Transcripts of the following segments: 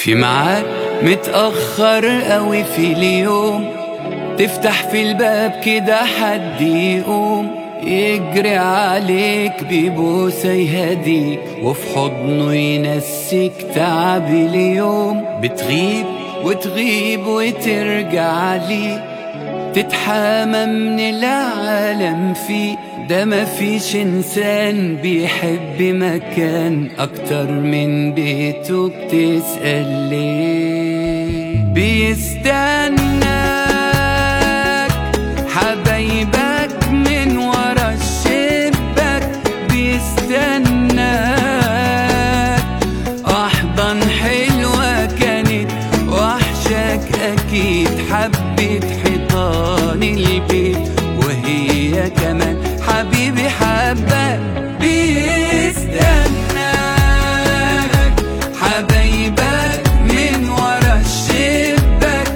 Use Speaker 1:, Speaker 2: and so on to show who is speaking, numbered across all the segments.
Speaker 1: في معاد متأخر قوي في اليوم تفتح في الباب كده حد يقوم يجري عليك ببوسة يهديك وفي حضنه ينسيك تعب اليوم بتغيب وتغيب وترجع ليه تتحامى من العالم فيه ده مفيش انسان بيحب مكان اكتر من بيته بتسأل ليه بيستناك حبايبك من ورا الشباك بيستناك احضن حلوة كانت وحشك اكيد حبيت حيطان البيت وهي كمان حبيبي حبك بيستناك حبايبك من ورا الشباك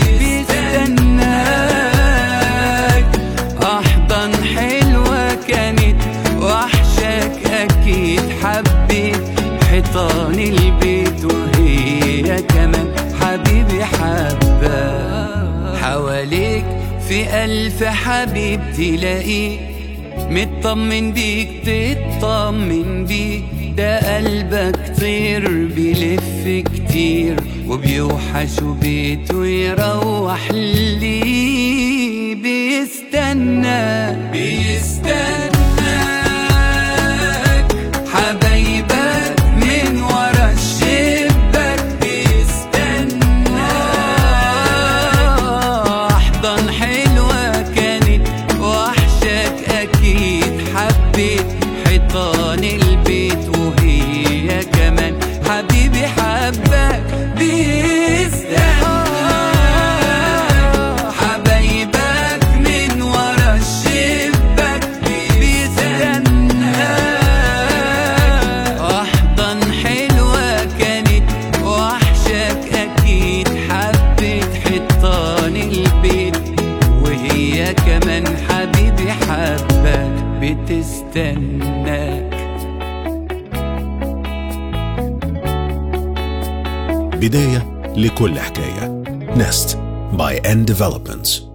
Speaker 1: بيستناك احضن حلوة كانت وحشك اكيد حبيت حيطان البيت وهي كمان حبيبي حبك حواليك في ألف حبيب تلاقيه مطمن بيك تطمن بيه ده قلبك طير بيلف كتير وبيوحش بيته يروح ليه بيستنى بيستناك حبايبك من ورا الشباك بيستنى احضن حلوة كانت وحشك اكيد حبيت حيطان البيت وهي كمان حبيبي حبك بيستنى حبايبك من ورا الشباك بيستنى احضن حلوة كانت وحشك اكيد حبيت حيطان البيت وهي كمان حبيبي حبك بتستناك
Speaker 2: بداية لكل حكاية نست باي ان ديفلوبمنتس